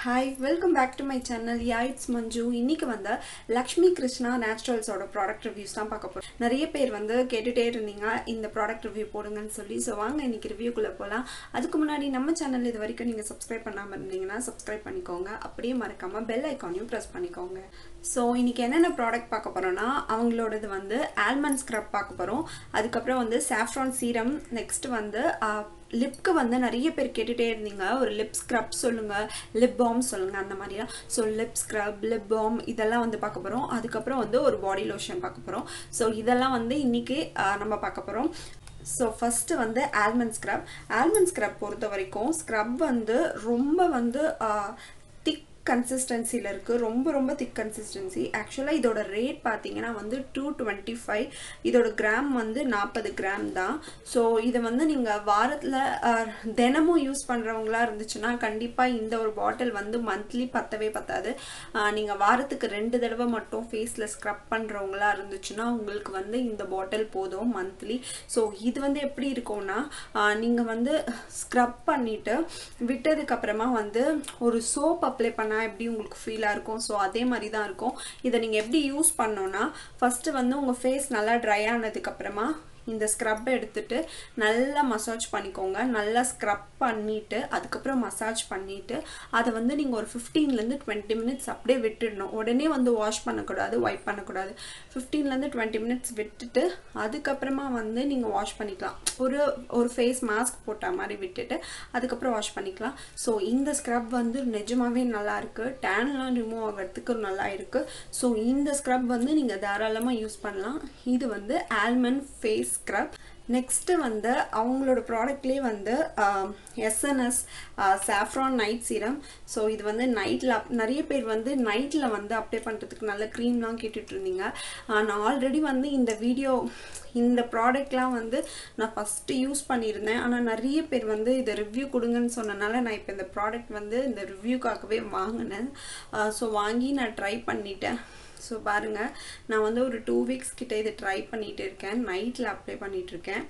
hi welcome back to my channel yeah it's Manju இன்னைக்கு வந்து லக்ஷ்மி கிருஷ்ணா நேச்சுரல்ஸோட ப்ராடக்ட் ரிவ்யூஸ் தான் பார்க்க போகிறோம் நிறைய பேர் வந்து கேட்டுகிட்டே இருந்தீங்க இந்த ப்ராடக்ட் ரிவ்யூ போடுங்கன்னு சொல்லி ஸோ வாங்க இன்னைக்கு ரிவ்யூக்குள்ளே போகலாம் அதுக்கு முன்னாடி நம்ம சேனல் இது வரைக்கும் நீங்கள் சப்ஸ்கிரைப் பண்ணாமல் இருந்தீங்கன்னா சப்ஸ்கிரைப் பண்ணிக்கோங்க அப்படியே மறக்காமல் பெல் ஐக்கானையும் ப்ரெஸ் பண்ணிக்கோங்க ஸோ இன்னைக்கு என்னென்ன ப்ராடக்ட் பார்க்க போகிறோன்னா அவங்களோடது வந்து ஆல்மண்ட் ஸ்க்ரப் பார்க்க போகிறோம் அதுக்கப்புறம் வந்து சாஃப்ரான் சீரம் நெக்ஸ்ட் வந்து லிப்க்கு வந்து நிறைய பேர் கேட்டுகிட்டே இருந்தீங்க ஒரு லிப் ஸ்க்ரப் சொல்லுங்கள் லிப் பாம் சொல்லுங்கள் அந்த மாதிரிலாம் so lip scrub lip balm இதெல்லாம் வந்து பார்க்க போகிறோம் அதுக்கப்புறம் வந்து ஒரு பாடி லோஷன் பார்க்க போகிறோம் ஸோ இதெல்லாம் வந்து இன்றைக்கி நம்ம பார்க்க போகிறோம் ஸோ ஃபஸ்ட்டு வந்து ஆல்மண்ட் ஸ்க்ரப் ஆல்மண்ட் ஸ்க்ரப் பொறுத்த வரைக்கும் ஸ்க்ரப் வந்து ரொம்ப வந்து திக் கன்சிஸ்டன்சியில் இருக்குது ரொம்ப ரொம்ப திக் கன்சிஸ்டன்சி ஆக்சுவலாக இதோட ரேட் பார்த்தீங்கன்னா வந்து டூ டுவெண்ட்டி ஃபைவ் இதோட கிராம் வந்து நாற்பது கிராம் தான் ஸோ இதை வந்து நீங்கள் வாரத்தில் தினமும் யூஸ் பண்ணுறவங்களா இருந்துச்சுன்னா கண்டிப்பாக இந்த ஒரு பாட்டில் வந்து மந்த்லி பத்தவே பத்தாது நீங்கள் வாரத்துக்கு ரெண்டு தடவை மட்டும் ஃபேஸில் ஸ்க்ரப் பண்ணுறவங்களா இருந்துச்சுன்னா உங்களுக்கு வந்து இந்த பாட்டில் போதும் மந்த்லி ஸோ இது வந்து எப்படி இருக்கும்னா நீங்கள் வந்து ஸ்க்ரப் பண்ணிவிட்டு விட்டதுக்கப்புறமா வந்து ஒரு சோப் அப்ளை பண்ண பண்ணால் எப்படி உங்களுக்கு ஃபீலாக இருக்கும் ஸோ அதே மாதிரி தான் இருக்கும் இதை நீங்கள் எப்படி யூஸ் பண்ணோன்னா ஃபஸ்ட்டு வந்து உங்கள் ஃபேஸ் நல்லா ட்ரை ஆனதுக்கப்புறமா இந்த ஸ்க்ரப் எடுத்துட்டு நல்லா மசாஜ் பண்ணிக்கோங்க நல்லா ஸ்க்ரப் பண்ணிவிட்டு அதுக்கப்புறம் மசாஜ் பண்ணிவிட்டு அதை வந்து நீங்கள் ஒரு ஃபிஃப்டீன்லேருந்து டுவெண்ட்டி மினிட்ஸ் அப்படியே விட்டுடணும் உடனே வந்து வாஷ் பண்ணக்கூடாது ஒயிட் பண்ணக்கூடாது ஃபிஃப்டீன்லேருந்து டுவெண்ட்டி மினிட்ஸ் விட்டுட்டு அதுக்கப்புறமா வந்து நீங்கள் வாஷ் பண்ணிக்கலாம் ஒரு ஒரு ஃபேஸ் மாஸ்க் போட்ட மாதிரி விட்டுட்டு அதுக்கப்புறம் வாஷ் பண்ணிக்கலாம் ஸோ இந்த ஸ்க்ரப் வந்து நிஜமாகவே நல்லாயிருக்கு டேன்லாம் ரிமூவ் ஆகிறதுக்கு நல்லா இருக்குது ஸோ இந்த ஸ்க்ரப் வந்து நீங்கள் தாராளமாக யூஸ் பண்ணலாம் இது வந்து ஆல்மண்ட் ஃபேஸ் ஸ்க்ரப் நெக்ஸ்ட்டு வந்து அவங்களோட ப்ராடக்ட்லேயே வந்து SNS saffron night serum so இது வந்து நைட்டில் அப் நிறைய பேர் வந்து நைட்டில் வந்து அப்ளை பண்ணுறதுக்கு நல்ல க்ரீம்லாம் கேட்டுட்டு இருந்தீங்க நான் ஆல்ரெடி வந்து இந்த வீடியோ இந்த ப்ராடக்ட்லாம் வந்து நான் ஃபஸ்ட்டு யூஸ் பண்ணியிருந்தேன் ஆனால் நிறைய பேர் வந்து இதை ரிவ்யூ கொடுங்கன்னு சொன்னனால நான் இப்போ இந்த ப்ராடக்ட் வந்து இந்த ரிவ்யூக்காகவே வாங்கினேன் ஸோ வாங்கி நான் ட்ரை பண்ணிட்டேன் ஸோ பாருங்கள் நான் வந்து ஒரு டூ வீக்ஸ் கிட்ட இதை ட்ரை பண்ணிகிட்டு இருக்கேன் நைட்டில் அப்ளை பண்ணிகிட்ருக்கேன்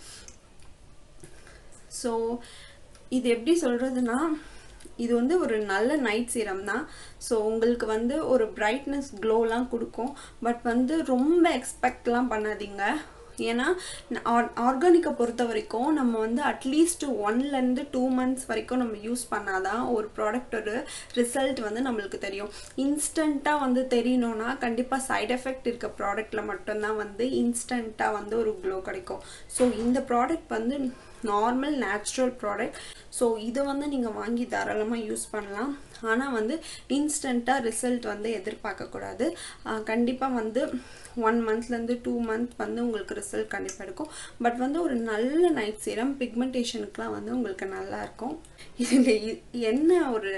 ஸோ இது எப்படி சொல்கிறதுனா இது வந்து ஒரு நல்ல நைட் சீரம் தான் ஸோ உங்களுக்கு வந்து ஒரு பிரைட்னஸ் க்ளோலாம் கொடுக்கும் பட் வந்து ரொம்ப எக்ஸ்பெக்ட்லாம் பண்ணாதீங்க ஏன்னா ஆர்கானிக்கை பொறுத்த வரைக்கும் நம்ம வந்து அட்லீஸ்ட் ஒன்லேருந்து டூ மந்த்ஸ் வரைக்கும் நம்ம யூஸ் பண்ணாதான் ஒரு ப்ராடக்டோட ரிசல்ட் வந்து நம்மளுக்கு தெரியும் இன்ஸ்டண்ட்டாக வந்து தெரியணும்னா கண்டிப்பாக சைட் எஃபெக்ட் இருக்க ப்ராடக்டில் மட்டும்தான் வந்து இன்ஸ்டண்ட்டாக வந்து ஒரு க்ளோ கிடைக்கும் ஸோ இந்த ப்ராடக்ட் வந்து நார்மல் நேச்சுரல் ப்ராடக்ட் ஸோ இதை வந்து நீங்கள் வாங்கி தாராளமாக யூஸ் பண்ணலாம் ஆனால் வந்து இன்ஸ்டண்ட்டாக ரிசல்ட் வந்து எதிர்பார்க்கக்கூடாது கண்டிப்பாக வந்து ஒன் மந்த்லேருந்து டூ மந்த் வந்து உங்களுக்கு ரிசல்ட் கண்டிப்பாக இருக்கும் பட் வந்து ஒரு நல்ல நைட் சீரம் பிக்மெண்டேஷனுக்குலாம் வந்து உங்களுக்கு நல்லாயிருக்கும் இதில் என்ன ஒரு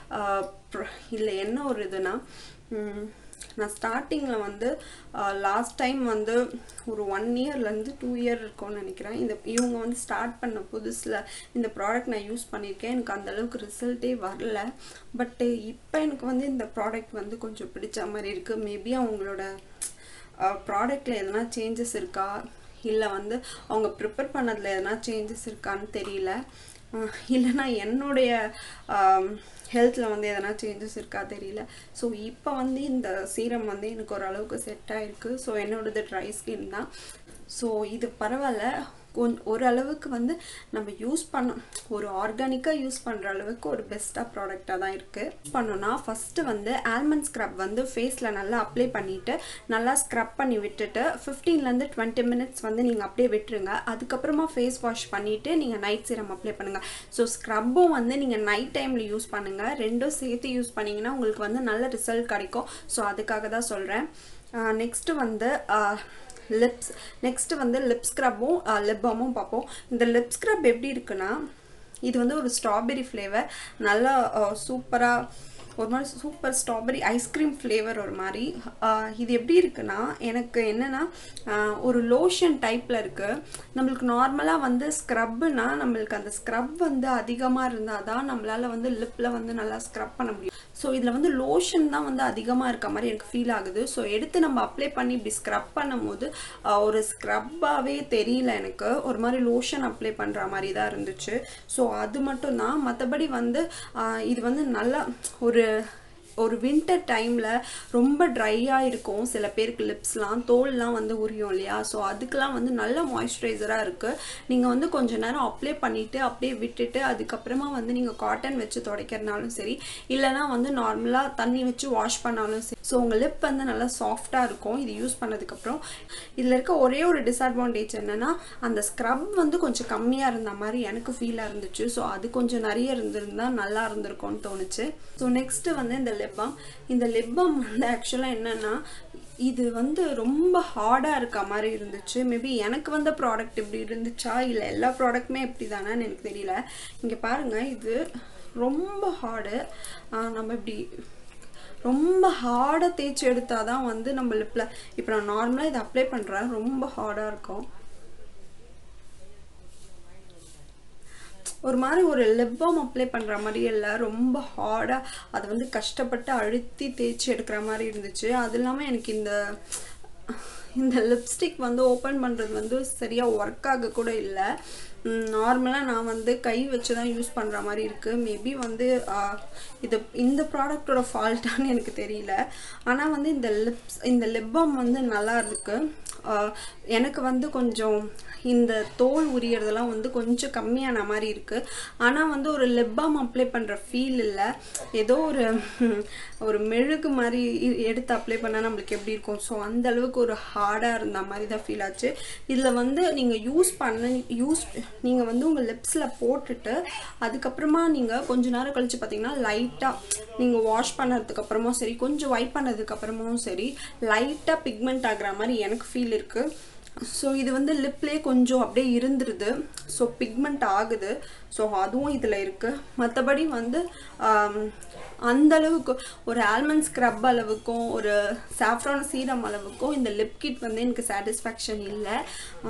இல்லை என்ன ஒரு இதுனா நான் ஸ்டார்டிங்கில் வந்து லாஸ்ட் டைம் வந்து ஒரு ஒன் இயர்லேருந்து டூ இயர் இருக்கும்னு நினைக்கிறேன் இந்த இவங்க வந்து ஸ்டார்ட் பண்ண புதுசில் இந்த ப்ராடக்ட் நான் யூஸ் பண்ணியிருக்கேன் எனக்கு அந்தளவுக்கு ரிசல்ட்டே வரல பட்டு இப்போ எனக்கு வந்து இந்த ப்ராடக்ட் வந்து கொஞ்சம் பிடிச்ச மாதிரி இருக்குது மேபி அவங்களோட ப்ராடக்டில் எதனா சேஞ்சஸ் இருக்கா இல்லை வந்து அவங்க ப்ரிப்பேர் பண்ணதில் எதனா சேஞ்சஸ் இருக்கான்னு தெரியல இல்லைனா என்னுடைய ஹெல்த்தில் வந்து எதனா சேஞ்சஸ் இருக்கா தெரியல ஸோ இப்போ வந்து இந்த சீரம் வந்து எனக்கு ஓரளவுக்கு செட் ஆகிருக்கு ஸோ என்னோடது ட்ரை ஸ்கின் தான் ஸோ இது பரவாயில்ல கொஞ்ச ஓரளவுக்கு வந்து நம்ம யூஸ் பண்ண ஒரு ஆர்கானிக்காக யூஸ் பண்ணுற அளவுக்கு ஒரு பெஸ்ட்டாக ப்ராடக்டாக தான் இருக்குது பண்ணோன்னா ஃபஸ்ட்டு வந்து ஆல்மண்ட் ஸ்க்ரப் வந்து ஃபேஸில் நல்லா அப்ளை பண்ணிவிட்டு நல்லா ஸ்க்ரப் பண்ணி விட்டுட்டு ஃபிஃப்டீன்லேருந்து டுவெண்ட்டி மினிட்ஸ் வந்து நீங்கள் அப்படியே விட்டுருங்க அதுக்கப்புறமா ஃபேஸ் வாஷ் பண்ணிவிட்டு நீங்கள் நைட் சீரம் அப்ளை பண்ணுங்கள் ஸோ ஸ்க்ரப்பும் வந்து நீங்கள் நைட் டைமில் யூஸ் பண்ணுங்கள் ரெண்டும் சேர்த்து யூஸ் பண்ணிங்கன்னா உங்களுக்கு வந்து நல்ல ரிசல்ட் கிடைக்கும் ஸோ அதுக்காக தான் சொல்கிறேன் நெக்ஸ்ட்டு வந்து லிப்ஸ் நெக்ஸ்ட்டு வந்து லிப் ஸ்க்ரப்பும் லிப் பாமும் பார்ப்போம் இந்த லிப் ஸ்க்ரப் எப்படி இருக்குன்னா இது வந்து ஒரு ஸ்ட்ராபெரி ஃப்ளேவர் நல்லா சூப்பராக ஒரு மாதிரி சூப்பர் ஸ்ட்ராபெரி ஐஸ்கிரீம் ஃப்ளேவர் ஒரு மாதிரி இது எப்படி இருக்குன்னா எனக்கு என்னென்னா ஒரு லோஷன் டைப்பில் இருக்குது நம்மளுக்கு நார்மலாக வந்து ஸ்க்ரப்புனா நம்மளுக்கு அந்த ஸ்க்ரப் வந்து அதிகமாக இருந்தால் தான் நம்மளால் வந்து லிப்பில் வந்து நல்லா ஸ்க்ரப் பண்ண முடியும் ஸோ இதில் வந்து லோஷன் தான் வந்து அதிகமாக இருக்க மாதிரி எனக்கு ஃபீல் ஆகுது ஸோ எடுத்து நம்ம அப்ளை பண்ணி இப்படி ஸ்க்ரப் பண்ணும்போது ஆஹ், ஒரு ஸ்க்ரப்பாகவே தெரியல எனக்கு ஒரு மாதிரி லோஷன் அப்ளை பண்ணுற மாதிரி தான் இருந்துச்சு ஸோ அது மட்டும் தான் மற்றபடி வந்து ஆஹ், இது வந்து நல்லா ஒரு ஒரு வின்டர் டைமில் ரொம்ப ட்ரையாக இருக்கும் சில பேருக்கு லிப்ஸ்லாம் தோல்லாம் வந்து உரியும் இல்லையா ஸோ அதுக்கெலாம் வந்து நல்ல மாய்ஸ்சரைசராக இருக்குது நீங்கள் வந்து கொஞ்ச நேரம் அப்ளை பண்ணிவிட்டு அப்படியே விட்டுட்டு அதுக்கப்புறமா வந்து நீங்கள் காட்டன் வச்சு துடைக்கிறனாலும் சரி இல்லைனா வந்து நார்மலாக தண்ணி வச்சு வாஷ் பண்ணாலும் சரி ஸோ உங்கள் லிப் வந்து நல்லா சாஃப்டாக இருக்கும் இது யூஸ் பண்ணதுக்கப்புறம் இதில் இருக்க ஒரே ஒரு டிஸ்அட்வான்டேஜ் என்னென்னா அந்த ஸ்க்ரப் வந்து கொஞ்சம் கம்மியாக இருந்த மாதிரி எனக்கு ஃபீலாக இருந்துச்சு ஸோ அது கொஞ்சம் நிறைய இருந்திருந்தா நல்லா இருந்திருக்கும்னு தோணுச்சு ஸோ நெக்ஸ்ட்டு வந்து இந்த லிப் பாம் இந்த லிப் பாம் வந்து ஆக்சுவலாக என்னென்னா இது வந்து ரொம்ப ஹார்டாக இருக்க மாதிரி இருந்துச்சு மேபி எனக்கு வந்த ப்ராடக்ட் இப்படி இருந்துச்சா இல்லை எல்லா ப்ராடக்ட்டுமே இப்படி தானேன்னு எனக்கு தெரியல இங்கே பாருங்கள் இது ரொம்ப ஹார்டு நம்ம இப்படி ரொம்ப ஹார்டாக தேய்ச்சி எடுத்தால் தான் வந்து நம்ம லிப்பில் இப்போ நான் நார்மலாக இதை அப்ளை பண்ணுறேன் ரொம்ப ஹார்டாக இருக்கும் ஒரு மாதிரி ஒரு லிப்பாம் அப்ளை பண்ணுற மாதிரி இல்லை ரொம்ப ஹார்டாக அதை வந்து கஷ்டப்பட்டு அழுத்தி தேய்ச்சி எடுக்கிற மாதிரி இருந்துச்சு அது இல்லாமல் எனக்கு இந்த இந்த லிப்ஸ்டிக் வந்து ஓப்பன் பண்ணுறது வந்து சரியாக ஒர்க் ஆக கூட இல்லை நார்மலாக நான் வந்து கை வச்சு தான் யூஸ் பண்ணுற மாதிரி இருக்குது மேபி வந்து ஆஹ், இது இந்த ப்ராடக்டோட ஃபால்ட்டான்னு எனக்கு தெரியல ஆனால் வந்து இந்த லிப்ஸ் இந்த லிப்பாம் வந்து நல்லா இருக்கு ஆஹ், எனக்கு வந்து கொஞ்சம் இந்த தோல் உரியறதெல்லாம் வந்து கொஞ்சம் கம்மியான மாதிரி இருக்குது ஆனால் வந்து ஒரு லிப்பாம் அப்ளை பண்ணுற ஃபீல் இல்லை ஏதோ ஒரு ஹம், ஒரு மெழுகு மாதிரி இ- எடுத்து அப்ளை பண்ணால் நம்மளுக்கு எப்படி இருக்கும் ஸோ அந்த அளவுக்கு ஒரு ஹார்டாக இருந்த மாதிரி தான் ஃபீல் ஆச்சு இதில் வந்து நீங்கள் யூஸ் பண்ண யூஸ் நீங்கள் வந்து உங்கள் லிப்ஸில் போட்டுட்டு அதுக்கப்புறமா நீங்கள் கொஞ்ச நேரம் கழிச்சு பார்த்தீங்கன்னா லைட்டாக நீங்கள் வாஷ் பண்ணதுக்கு அப்புறமும் சரி கொஞ்சம் வைப் பண்ணதுக்கு அப்புறமும் சரி லைட்டாக பிக்மெண்ட் ஆகுற மாதிரி எனக்கு ஃபீல் இருக்குது ஸோ இது வந்து லிப்லேயே கொஞ்சம் அப்படியே இருந்துருது ஸோ பிக்மெண்ட் ஆகுது ஸோ அதுவும் இதில் இருக்குது மற்றபடி வந்து ஆம், அந்த அளவுக்கு ஒரு ஆல்மண்ட் ஸ்க்ரப் அளவுக்கும் ஒரு சாஃப்ரான் சீரம் அளவுக்கும் இந்த லிப் கிட் வந்து எனக்கு சாட்டிஸ்ஃபேக்ஷன் இல்லை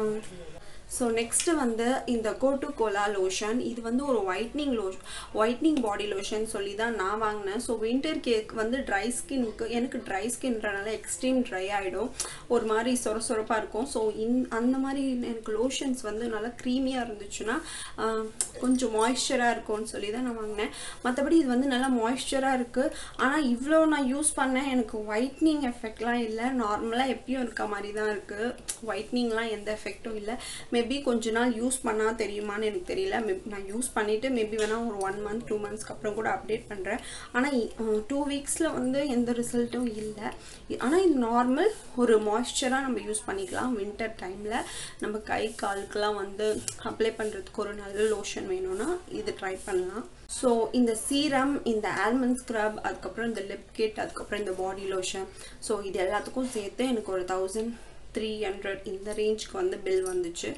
ஸோ நெக்ஸ்ட்டு வந்து இந்த கோட்டு கோலா லோஷன் இது வந்து ஒரு whitening lotion whitening body lotion சொல்லி தான் நான் வாங்கினேன் ஸோ வின்டர் கேக் வந்து ட்ரை ஸ்கின்க்கு எனக்கு ட்ரை ஸ்கின்றனால எக்ஸ்ட்ரீம் ட்ரை ஆகிடும் ஒரு மாதிரி சொர சொரப்பாக இருக்கும் ஸோ இன் அந்த மாதிரி எனக்கு லோஷன்ஸ் வந்து நல்லா க்ரீமியாக இருந்துச்சுன்னா ஆஹ், கொஞ்சம் மாய்ஸ்சராக இருக்கும்னு சொல்லி தான் நான் வாங்கினேன் மற்றபடி இது வந்து நல்லா மாய்ஸ்சராக இருக்குது ஆனால் இவ்வளோ நான் யூஸ் பண்ணேன் எனக்கு ஒயிட்னிங் எஃபெக்ட்லாம் இல்லை நார்மலாக எப்பயும் இருக்க மாதிரி தான் இருக்குது ஒயிட்னிங்லாம் எந்த எஃபெக்ட்டும் இல்லை மேபி கொஞ்ச நாள் யூஸ் பண்ணால் தெரியுமான்னு எனக்கு தெரியல மேபி நான் யூஸ் பண்ணிவிட்டு மேபி வேணால் ஒரு ஒன் மந்த் டூ மந்த்ஸ்க்கு அப்புறம் கூட அப்டேட் பண்ணுறேன் ஆனால் டூ வீக்ஸில் வந்து எந்த ரிசல்ட்டும் இல்லை ஆனால் இது நார்மல் ஒரு மாய்ஸ்சராக நம்ம யூஸ் பண்ணிக்கலாம் வின்டர் டைமில் நம்ம கை காலுக்கெல்லாம் வந்து அப்ளை பண்ணுறதுக்கு ஒரு நல்ல லோஷன் வேணும்னா இது ட்ரை பண்ணலாம் ஸோ இந்த சீரம் இந்த ஆல்மண்ட் ஸ்க்ரப் அதுக்கப்புறம் இந்த லிப் கிட் அதுக்கப்புறம் இந்த பாடி லோஷன் ஸோ இது எல்லாத்துக்கும் சேர்த்து எனக்கு ஒரு தௌசண்ட் த்ரீ ஹண்ட்ரட் இந்த ரேஞ்சுக்கு வந்து பில் வந்துச்சு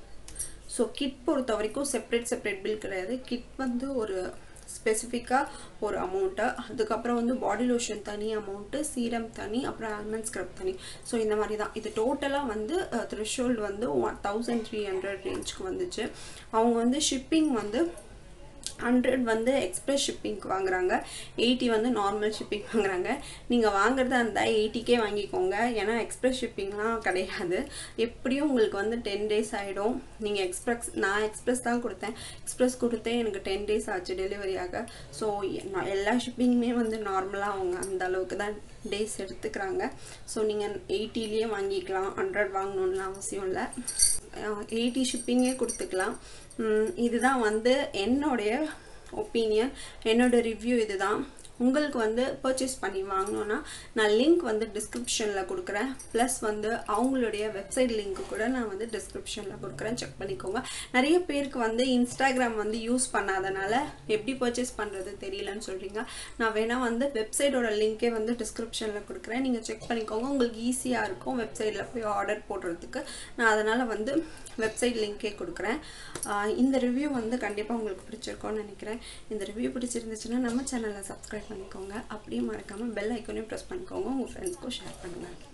ஸோ கிட் பொறுத்த வரைக்கும் செப்ரேட் செப்ரேட் பில் கிடையாது கிட் வந்து ஒரு ஸ்பெசிஃபிக்காக ஒரு அமௌண்ட்டு அதுக்கப்புறம் வந்து பாடி லோஷன் தனி அமௌண்ட்டு சீரம் தனி அப்புறம் ஆல்மண்ட் ஸ்க்ரப் தனி ஸோ இந்த மாதிரி தான் இது டோட்டலாக வந்து த்ரெஷோல்டு வந்து ஒன் தௌசண்ட் த்ரீ ஹண்ட்ரட் ரேஞ்சுக்கு வந்துச்சு அவங்க வந்து ஷிப்பிங் வந்து ஹண்ட்ரட் வந்து எக்ஸ்பிரஸ் ஷிப்பிங்க்கு வாங்குறாங்க எயிட்டி வந்து நார்மல் ஷிப்பிங் வாங்குறாங்க நீங்கள் வாங்குறதா இருந்தால் எயிட்டிக்கே வாங்கிக்கோங்க ஏன்னா எக்ஸ்பிரஸ் ஷிப்பிங்லாம் கிடையாது எப்படியும் உங்களுக்கு வந்து டென் டேஸ் ஆகிடும் நீங்கள் எக்ஸ்பிரஸ் நான் எக்ஸ்பிரஸ் தான் கொடுத்தேன் எக்ஸ்பிரஸ் கொடுத்தே எனக்கு டென் டேஸ் ஆச்சு டெலிவரி ஆக ஸோ நான் எல்லா ஷிப்பிங்குமே வந்து நார்மலாக அவங்க அந்த அளவுக்கு தான் டேஸ் எடுத்துக்கிறாங்க ஸோ நீங்கள் எயிட்டிலேயே வாங்கிக்கலாம் ஹண்ட்ரட் வாங்கணும்னு அவசியம் இல்லை எயிட்டி ஷிப்பிங்கே கொடுத்துக்கலாம் உம், இதுதான் வந்து என்னுடைய ஒப்பீனியன் என்னோட ரிவ்யூ இதுதான் உங்களுக்கு வந்து பர்ச்சேஸ் பண்ணி வாங்கணும்னா நான் லிங்க் வந்து டிஸ்கிரிப்ஷனில் கொடுக்குறேன் ப்ளஸ் வந்து அவங்களுடைய வெப்சைட் லிங்க் கூட நான் வந்து டிஸ்கிரிப்ஷனில் கொடுக்குறேன் செக் பண்ணிக்கோங்க நிறைய பேருக்கு வந்து இன்ஸ்டாகிராம் வந்து யூஸ் பண்ணாதனால எப்படி பர்ச்சேஸ் பண்ணுறது தெரியலன்னு சொல்கிறீங்க நான் வேணால் வந்து வெப்சைட்டோட லிங்க்கே வந்து டிஸ்கிரிப்ஷனில் கொடுக்குறேன் நீங்கள் செக் பண்ணிக்கோங்க உங்களுக்கு ஈஸியாக இருக்கும் வெப்சைட்டில் போய் ஆர்டர் போடுறதுக்கு நான் அதனால் வந்து வெப்சைட் லிங்க்கே கொடுக்குறேன் ஆஹ் இந்த ரிவ்யூ வந்து கண்டிப்பாக உங்களுக்கு பிடிச்சிருக்கோன்னு நினைக்கிறேன் இந்த ரிவ்யூ பிடிச்சிருந்துச்சுன்னா நம்ம சேனலை சப்ஸ்கிரைப் பண்ணிக்கோங்க அப்படியே மறக்காமல் பெல் ஐக்கனையும் ப்ரெஸ் பண்ணிக்கோங்க உங்கள் ஃப்ரெண்ட்ஸ்க்கும் ஷேர் பண்ணுங்கள்